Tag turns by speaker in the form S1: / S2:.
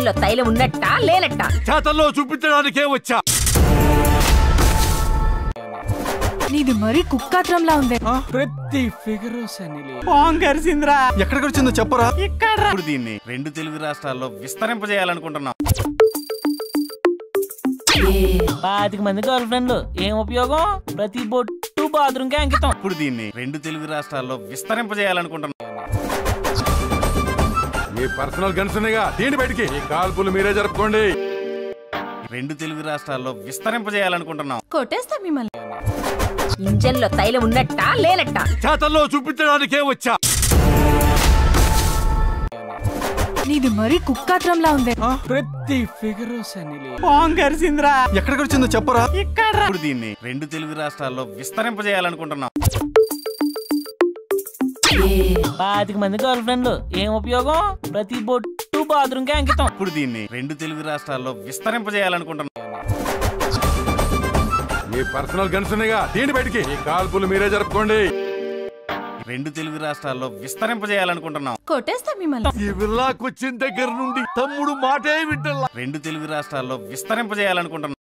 S1: ఇంజన్లో తైలం ఉన్నట్ట లేనట్ట
S2: చేతల్లో చూపించడానికే వచ్చా
S3: నీది మరీ కుక్కాత్రంలా ఉంది
S4: ప్రతి ఫిగర్ సనిలి
S5: పాంగర్సింద్రా
S2: ఎక్కడికి వచ్చిందో చెప్పరా
S5: ఇక్కడ
S6: ఇప్పుడు దీన్ని రెండు తెలుగు రాష్ట్రాల్లో విస్తరింపజేయాలనుకుంటున్నాం
S5: పాతిక మంది గర్ల్ ఫ్రెండ్లు ఏం ఉపయోగం ప్రతి బొట్టు బాత్రూమ్ కి అంకితం
S6: ఇప్పుడు దీన్ని రెండు తెలుగు రాష్ట్రాల్లో విస్తరింపజేయాలనుకుంటున్నాం
S2: మీ పర్సనల్ గన్స్ ఉన్నాయిగా దీని బయటికి ఈ కాల్పులు మీరే జరుపుకోండి
S6: రెండు తెలుగు రాష్ట్రాల్లో విస్తరింపజేయాలనుకుంటున్నాం
S3: కొట్టేస్తా మిమ్మల్ని
S1: ఇంజన్లో తైలం ఉన్నట్ట లేనట్ట
S2: చేతల్లో చూపించడానికే వచ్చా
S3: నీది మరీ కుక్కాత్రంలా ఉంది
S4: ప్రతి ఫిగర్ సనిలి
S5: పాంగర్సింద్రా
S2: ఎక్కడికి వచ్చిందో చెప్పరా
S5: ఇక్కడ
S6: ఇప్పుడు దీన్ని రెండు తెలుగు రాష్ట్రాల్లో విస్తరింపజేయాలనుకుంటున్నాం
S5: పాతిక మంది గర్ల్ ఫ్రెండ్లు ఏం ఉపయోగం ప్రతి బొట్టు బాత్రూమ్ కి అంకితం
S6: ఇప్పుడు దీన్ని రెండు తెలుగు రాష్ట్రాల్లో విస్తరింపజేయాలనుకుంటున్నాం
S2: మీ పర్సనల్ గన్స్ ఉన్నాయిగా దీని బయటికి ఈ కాల్పులు మీరే జరుపుకోండి
S6: రెండు తెలుగు రాష్ట్రాల్లో విస్తరింపజేయాలనుకుంటున్నాం
S3: కొట్టేస్తా మిమ్మల్ని
S2: ఈ విల్లాకొచ్చిన దగ్గర నుండి తమ్ముడు మాటే వింటల్లా
S6: రెండు తెలుగు రాష్ట్రాల్లో విస్తరింపజేయాలనుకుంటున్నాం